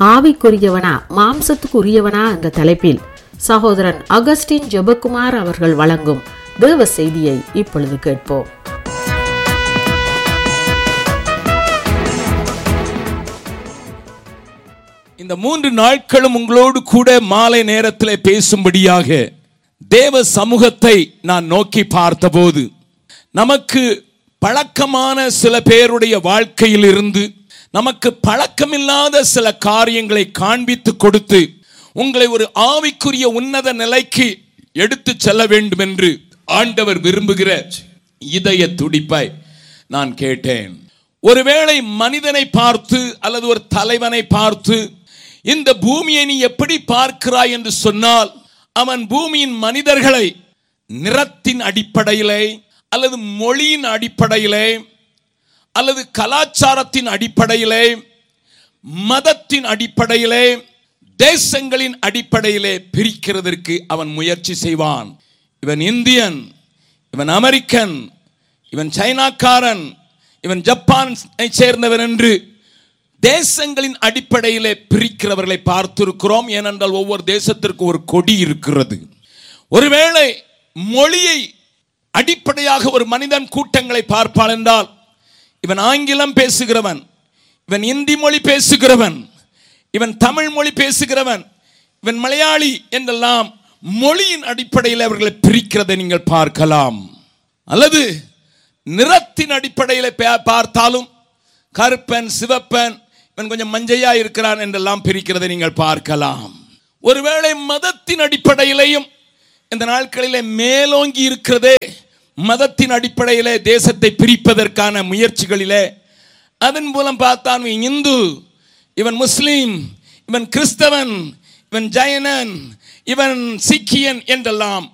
ஆவிக்குரியவனா மாம்சத்துக்கு உரியவனா என்ற தலைப்பில் சகோதரன் அகஸ்டின் ஜெபக்குமார் அவர்கள் வழங்கும் தேவ செய்தியை இப்பொழுது கேட்போம் இந்த மூன்று நாட்களும் உங்களோடு கூட மாலை நேரத்தில் பேசும்படியாக தேவ சமூகத்தை நான் நோக்கி பார்த்தபோது நமக்கு பழக்கமான சில பேருடைய வாழ்க்கையில் இருந்து நமக்கு பழக்கமில்லாத சில காரியங்களை காண்பித்து கொடுத்து உங்களை ஒரு ஆவிக்குரிய உன்னத நிலைக்கு எடுத்து செல்ல வேண்டும் என்று ஆண்டவர் விரும்புகிற இதய துடிப்பாய் நான் கேட்டேன் ஒருவேளை மனிதனை பார்த்து அல்லது ஒரு தலைவனை பார்த்து இந்த பூமியை நீ எப்படி பார்க்கிறாய் என்று சொன்னால் அவன் பூமியின் மனிதர்களை நிறத்தின் அடிப்படையிலே அல்லது மொழியின் அடிப்படையிலே அல்லது கலாச்சாரத்தின் அடிப்படையிலே மதத்தின் அடிப்படையிலே தேசங்களின் அடிப்படையிலே பிரிக்கிறதற்கு அவன் முயற்சி செய்வான் இவன் இந்தியன் இவன் அமெரிக்கன் இவன் சைனாக்காரன் இவன் ஜப்பானை சேர்ந்தவன் என்று தேசங்களின் அடிப்படையிலே பிரிக்கிறவர்களை பார்த்திருக்கிறோம் ஏனென்றால் ஒவ்வொரு தேசத்திற்கு ஒரு கொடி இருக்கிறது ஒருவேளை மொழியை அடிப்படையாக ஒரு மனிதன் கூட்டங்களை பார்ப்பான் என்றால் இவன் ஆங்கிலம் பேசுகிறவன் இவன் இந்தி மொழி பேசுகிறவன் இவன் தமிழ் மொழி பேசுகிறவன் இவன் மலையாளி என்றெல்லாம் மொழியின் அடிப்படையில் அவர்களை பிரிக்கிறதை நீங்கள் பார்க்கலாம் அல்லது நிறத்தின் அடிப்படையில் பார்த்தாலும் கருப்பன் சிவப்பன் இவன் கொஞ்சம் மஞ்சையா இருக்கிறான் என்றெல்லாம் பிரிக்கிறதை நீங்கள் பார்க்கலாம் ஒருவேளை மதத்தின் அடிப்படையிலையும் இந்த நாட்களிலே மேலோங்கி இருக்கிறதே மதத்தின் அடிப்படையிலே தேசத்தை பிரிப்பதற்கான முயற்சிகளிலே அதன் மூலம் பார்த்தான் இவன் இந்து இவன் முஸ்லீம் இவன் கிறிஸ்தவன் இவன் ஜெயனன் இவன் சீக்கியன் என்றெல்லாம்